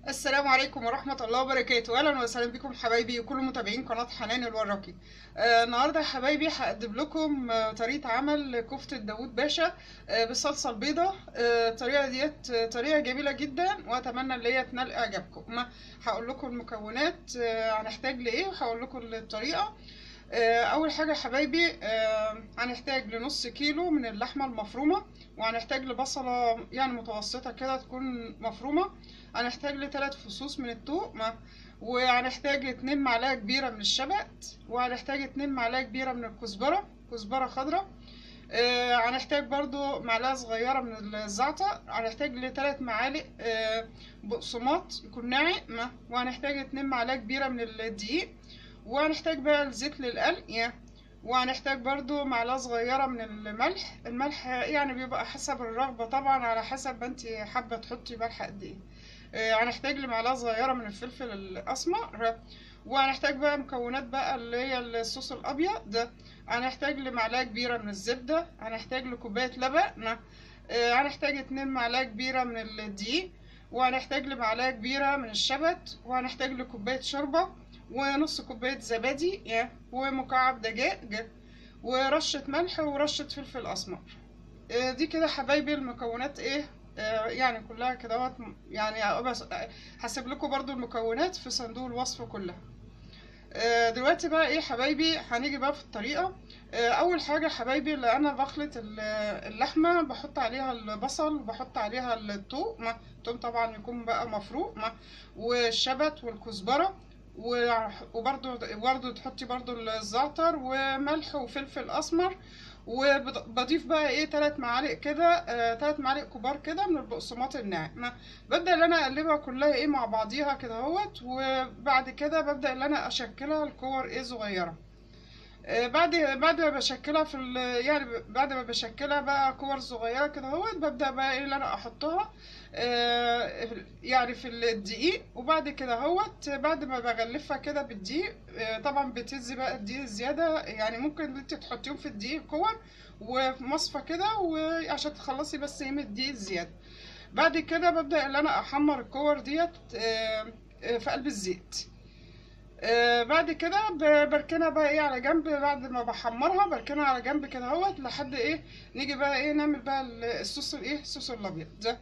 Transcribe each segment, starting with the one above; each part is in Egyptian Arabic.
السلام عليكم ورحمة الله وبركاته أهلا وسهلا بكم حبايبي وكل متابعين قناة حنان الوراقي آه النهاردة يا حبايبي هقدم لكم آه طريقة عمل كفتة داوود باشا آه بالصلصة البيضاء آه الطريقة ديت آه طريقة جميلة جدا وأتمنى إن هي تنال إعجابكم ما هقول لكم المكونات آه هنحتاج لإيه وهقول لكم الطريقة آه أول حاجة يا حبايبي آه هنحتاج لنص كيلو من اللحمة المفرومة وهنحتاج لبصلة يعني متوسطة كده تكون مفرومة هنحتاج لثلاث فصوص من الثوم وهنحتاج اتنين معلقة كبيرة من الشبت وهنحتاج اتنين معلقة كبيرة من الكزبرة كزبرة خضراء آه هنحتاج برضو معلقة صغيرة من الزعتر هنحتاج لثلاث معالق آه بقسماط يكون ناعم وهنحتاج اتنين معلقة كبيرة من الدقيق وهنحتاج بقى الزيت للقلي وهنحتاج برضو معلقة صغيرة من الملح الملح يعني بيبقى حسب الرغبة طبعا على حسب ما انت حابة تحطي ملح قد ايه هنحتاج لمعلقة صغيرة من الفلفل الأسمر وهنحتاج بقى مكونات بقى اللي هي الصوص الأبيض ده هنحتاج لمعلقة كبيرة من الزبدة هنحتاج لكوباية لبن هنحتاج اتنين معلقة كبيرة من الدقيق وهنحتاج لمعلقة كبيرة من الشبت وهنحتاج لكوباية شوربة ونص كوباية زبادي ومكعب دجاج ورشة ملح ورشة فلفل أسمر دي كده حبايبي المكونات ايه يعني كلها كده يعني بس هسيب لكم برضو المكونات في صندوق الوصف كلها دلوقتي بقى ايه حبايبي هنيجي بقى في الطريقه اول حاجه حبايبي اللي انا بخلط اللحمه بحط عليها البصل وبحط عليها الثوم الثوم طبعا يكون بقى مفروم والشبت والكزبره وبرضو برضو تحطي برضو الزعتر وملح وفلفل اسمر وبضيف بقى ايه تلات معالق كده آه تلات معالق كبار كده من البقسماط الناعم ببدا ان انا اقلبها كلها ايه مع بعضيها كده اهوت وبعد كده ببدا ان انا اشكلها لكور ايه صغيره آه بعد بعد ما بشكلها في يعني بعد ما بشكلها بقى كور صغيره كده اهوت ببدا بقى ايه اللي انا احطها آه يعني في الدقيق وبعد كده اهوت بعد ما بغلفها كده بالدقيق آه طبعا بتنزي بقى الدقيق الزياده يعني ممكن انت تحطيهم في الدقيق كور وفي مصفى كده وعشان تخلصي بس ايه من الدقيق الزياده بعد كده ببدا ان انا احمر الكور ديت آه في قلب الزيت آه بعد كده بركنها بقى ايه على جنب بعد ما بحمرها بركنها على جنب كده اهوت لحد ايه نيجي بقى ايه نعمل بقى الصوص الايه الصوص الابيض ده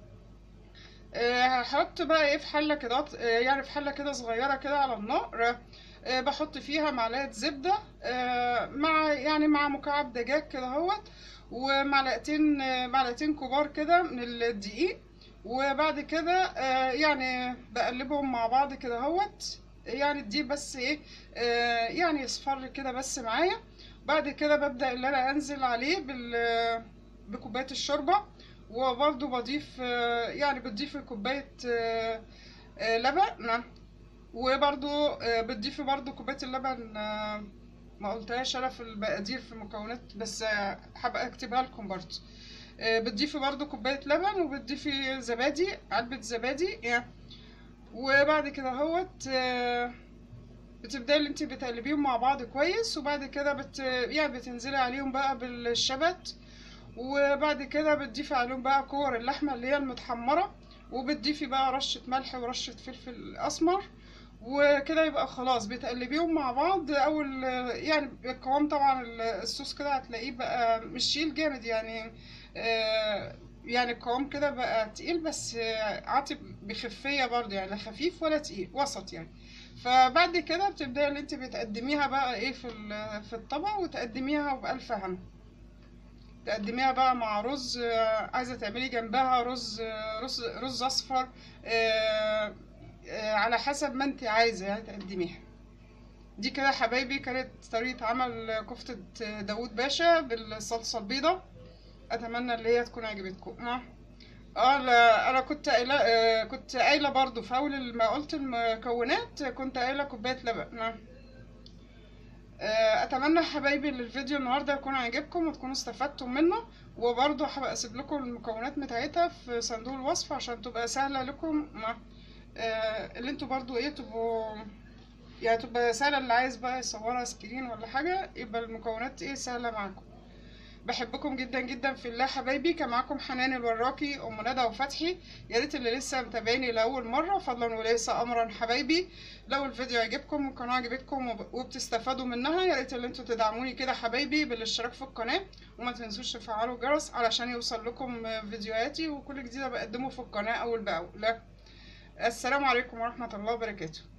هحط بقى ايه في حله كده يعني في حله كده صغيره كده على النار أه بحط فيها معلقه زبده أه مع يعني مع مكعب دجاج كده اهوت ومعلقتين معلقتين كبار كده من الدقيق وبعد كده أه يعني بقلبهم مع بعض كده اهوت يعني دي بس ايه يعني يصفر كده بس معايا بعد كده ببدا ان انا انزل عليه بال بكوبايه الشوربه وبرضو بضيف يعني بتضيفي كوباية لبن وبرضو بتضيفي برضو كوباية اللبن ما قلتهاش انا في المقادير في المكونات بس هبقى اكتبها لكم برضو بتضيفي برضو كوباية لبن وبتضيفي زبادي علبة زبادي وبعد كده اهوت بتبداي اللي انت بتقلبيهم مع بعض كويس وبعد كده بت يعني بتنزلي عليهم بقى بالشبت وبعد كده بتضيفي عليهم بقى كور اللحمه اللي هي المتحمره وبتضيفي بقى رشه ملح ورشه فلفل اسمر وكده يبقى خلاص بتقلبيهم مع بعض اول يعني القوام طبعا الصوص كده هتلاقيه بقى مش تقيل جامد يعني آه يعني القوام كده بقى تقيل بس عاطي بخفيه برضه يعني لا خفيف ولا تقيل وسط يعني فبعد كده بتبداي اللي انت بتقدميها بقى ايه في في الطبق وتقدميها بألف هنا تقدميها بقى مع رز عايزه تعملي جنبها رز رز رز اصفر على حسب ما انت عايزه يعني تقدميها دي كده حبايبي كانت طريقه عمل كفته داوود باشا بالصلصه البيضاء اتمنى اللي هي تكون عجبتكم اه لا انا كنت قايله كنت قايله برضو في اول ما قلت المكونات كنت قايله كوبايه لبن اتمنى حبايبي ان الفيديو النهارده يكون عجبكم وتكونوا استفدتوا منه وبرضه هبقى اسيب لكم المكونات بتاعتها في صندوق الوصف عشان تبقى سهله لكم مع اللي انتوا برضه ايه تبقوا يعني تبقى سهله اللي عايز بقى يصورها سكرين ولا حاجه يبقى المكونات ايه سهله معاكم بحبكم جدا جدا في الله حبايبي كان معاكم حنان الوراكي ام ندى وفتحي يا ريت اللي لسه متابعيني لاول مره فضلا وليس امرا حبايبي لو الفيديو عجبكم والقناه عجبتكم وب- وبتستفادوا منها يا ريت اللي انتوا تدعموني كده حبايبي بالاشتراك في القناه وما تنسوش تفعلوا الجرس علشان يوصل لكم فيديوهاتي وكل جديد بقدمه في القناه اول باول السلام عليكم ورحمه الله وبركاته